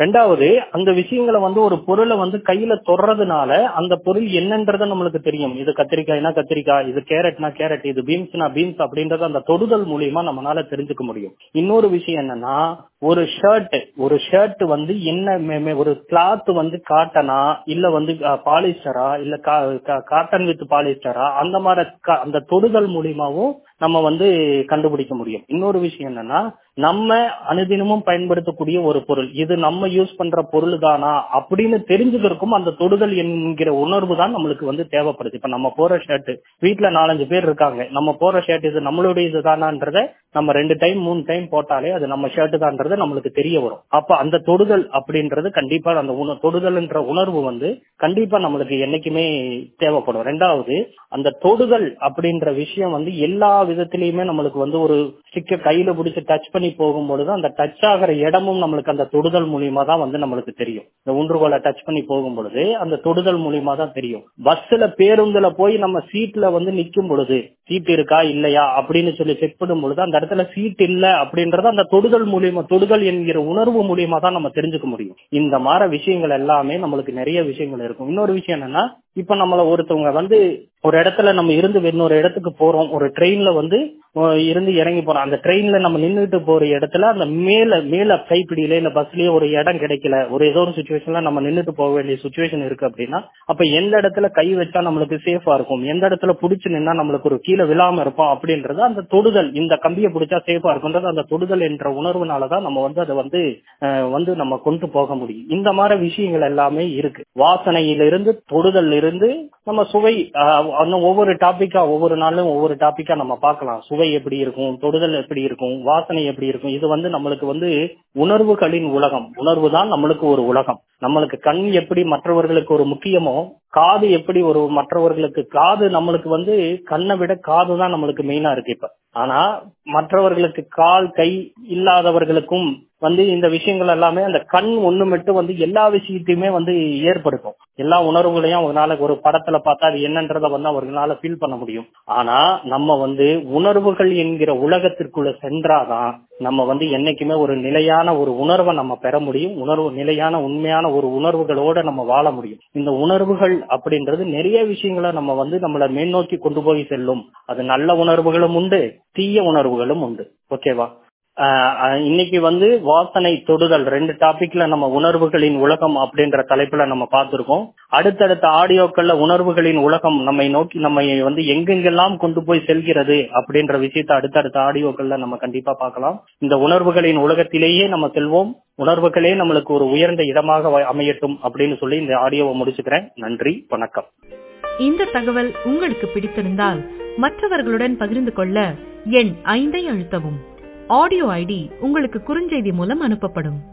ரெண்டாவது அந்த விஷயங்களை வந்து ஒரு பொருளை வந்து கையில தொடுறதுனால அந்த பொருள் என்னன்றத நம்மளுக்கு தெரியும் இது கத்திரிக்காய்னா கத்திரிக்காய் இது கேரட்னா கேரட் இது பீன்ஸ்னா பீன்ஸ் அப்படின்றத அந்த தொடுதல் மூலியமா நம்மளால தெரிஞ்சுக்க முடியும் இன்னொரு விஷயம் என்னன்னா ஒரு ஷர்ட் ஒரு ஷர்ட் வந்து என்ன மே- மே- ஒரு கிளாத் வந்து காட்டனா இல்ல வந்து பாலிஸ்டரா இல்ல காட்டன் வித் பாலிஸ்டரா அந்த மாதிரி க- அந்த தொடுதல் மூலியமாவும் நம்ம வந்து கண்டுபிடிக்க முடியும் இன்னொரு விஷயம் என்னன்னா நம்ம அனுதினமும் பயன்படுத்தக்கூடிய ஒரு பொருள் இது நம்ம யூஸ் பண்ற பொருள் தானா அப்படின்னு தெரிஞ்சுக்கிறதுக்கும் அந்த தொடுதல் என்கிற உணர்வு தான் நம்மளுக்கு வந்து தேவைப்படுது இப்ப நம்ம போற ஷர்ட் வீட்டுல நாலஞ்சு பேர் இருக்காங்க நம்ம போற ஷர்ட் இது நம்மளுடைய இதுதானான்றத நம்ம ரெண்டு டைம் மூணு டைம் போட்டாலே அது நம்ம ஷர்ட் தான்ன்றது நம்மளுக்கு தெரிய வரும் அப்ப அந்த தொடுதல் அப்படின்றது கண்டிப்பா அந்த உண தொடுதல்ன்ற உணர்வு வந்து கண்டிப்பா நம்மளுக்கு என்னைக்குமே தேவைப்படும் ரெண்டாவது அந்த தொடுதல் அப்படின்ற விஷயம் வந்து எல்லா விதத்திலயுமே நம்மளுக்கு வந்து ஒரு ஸ்டிக்க கையில பிடிச்சு டச் பண்ணி போகும்பொழுது அந்த டச் ஆகிற இடமும் நம்மளுக்கு அந்த தொடுதல் மூலியமா தான் வந்து நம்மளுக்கு தெரியும் இந்த ஊன்றுகோலை டச் பண்ணி போகும் பொழுது அந்த தொடுதல் மூலியமா தான் தெரியும் பஸ்ல பேருந்துல போய் நம்ம சீட்ல வந்து நிக்கும் பொழுது சீட் இருக்கா இல்லையா அப்படின்னு சொல்லி செக் பண்ணும் பொழுது அந்த இடத்துல சீட் இல்ல அப்படின்றத அந்த தொடுதல் மூலியமா தொடுதல் என்கிற உணர்வு மூலியமா தான் நம்ம தெரிஞ்சுக்க முடியும் இந்த மாதிரி விஷயங்கள் எல்லாமே நம்மளுக்கு நிறைய விஷயங்கள் இருக்கும் இன்னொரு விஷயம் என்னன்னா இப்ப நம்மள ஒருத்தவங்க வந்து ஒரு இடத்துல நம்ம இருந்து இன்னொரு இடத்துக்கு போறோம் ஒரு ட்ரெயின்ல வந்து அஹ், இருந்து இறங்கி போறோம் அந்த ட்ரெயின்ல நம்ம நின்றுட்டு போற இடத்துல அந்த மேல மேல கைப்பிடியில இல்ல பஸ்லயே ஒரு இடம் கிடைக்கல ஒரு ஏதோ ஒரு சுச்சுவேஷன்ல நம்ம நின்றுட்டு போக வேண்டிய சுச்சுவேஷன் இருக்கு அப்படின்னா அப்ப எந்த இடத்துல கை வச்சா நம்மளுக்கு சேஃபா இருக்கும் எந்த இடத்துல புடிச்சு நின்னா நம்மளுக்கு ஒரு கீழே விழாம இருப்போம் அப்படின்றது அந்த தொடுதல் இந்த கம்பியை பிடிச்சா சேஃபா இருக்கும்ன்றது அந்த தொடுதல் என்ற உணர்வுனாலதான் நம்ம வந்து அதை வந்து அஹ், வந்து நம்ம கொண்டு போக முடியும் இந்த மாதிரி விஷயங்கள் எல்லாமே இருக்கு வாசனையிலிருந்து தொடுதல் இருந்து நம்ம சுவை அஹ், இன்னும் ஒவ்வொரு டாபிக்கா ஒவ்வொரு நாளும் ஒவ்வொரு டாபிக்கா நம்ம பார்க்கலாம் சுவை எப்படி இருக்கும் தொடுதல் எப்படி இருக்கும் வாசனை எப்படி இருக்கும் இது வந்து நம்மளுக்கு வந்து உணர்வுகளின் உலகம் உணர்வு தான் நம்மளுக்கு ஒரு உலகம் நம்மளுக்கு கண் எப்படி மற்றவர்களுக்கு ஒரு முக்கியமோ காது எப்படி ஒரு மற்றவர்களுக்கு காது நம்மளுக்கு வந்து கண்ணை விட காது தான் நம்மளுக்கு மெயினா இருக்கு இப்ப ஆனா மற்றவர்களுக்கு கால் கை இல்லாதவர்களுக்கும் வந்து இந்த விஷயங்கள் எல்லாமே அந்த கண் ஒண்ணு மட்டும் வந்து எல்லா விஷயத்தையுமே வந்து ஏற்படுத்தும் எல்லா உணர்வுகளையும் அவங்களால ஒரு படத்துல பார்த்தா அது என்னன்றத வந்து அவர்களால ஃபீல் பண்ண முடியும் ஆனா நம்ம வந்து உணர்வுகள் என்கிற உலகத்திற்குள்ள சென்றாதான் நம்ம வந்து என்னைக்குமே ஒரு நிலையான ஒரு உணர்வை நம்ம பெற முடியும் உணர்வு நிலையான உண்மையான ஒரு உணர்வுகளோட நம்ம வாழ முடியும் இந்த உணர்வுகள் அப்படின்றது நிறைய விஷயங்களை நம்ம வந்து நம்மள மேல்நோக்கி கொண்டு போய் செல்லும் அது நல்ல உணர்வுகளும் உண்டு தீய உணர்வுகளும் உண்டு ஓகேவா ஆஹ் ஆஹ் இன்னைக்கு வந்து வாசனை தொடுதல் ரெண்டு டாபிக்ல நம்ம உணர்வுகளின் உலகம் அப்படின்ற தலைப்புல நம்ம பார்த்திருக்கோம் அடுத்தடுத்த ஆடியோக்கள்ல உணர்வுகளின் உலகம் நம்மை நோக்கி நம்மை வந்து எங்கெங்கெல்லாம் கொண்டு போய் செல்கிறது அப்படின்ற விஷயத்தை அடுத்தடுத்த ஆடியோக்கள்ல நம்ம கண்டிப்பா பார்க்கலாம் இந்த உணர்வுகளின் உலகத்திலேயே நம்ம செல்வோம் உணர்வுகளே நம்மளுக்கு ஒரு உயர்ந்த இடமாக வ- அமையட்டும் அப்படின்னு சொல்லி இந்த ஆடியோவை முடிச்சுக்கிறேன் நன்றி வணக்கம் இந்த தகவல் உங்களுக்கு பிடித்திருந்தால் மற்றவர்களுடன் பகிர்ந்து கொள்ள எண் ஐந்தை அழுத்தவும் ஆடியோ ஐடி உங்களுக்கு குறுஞ்செய்தி மூலம் அனுப்பப்படும்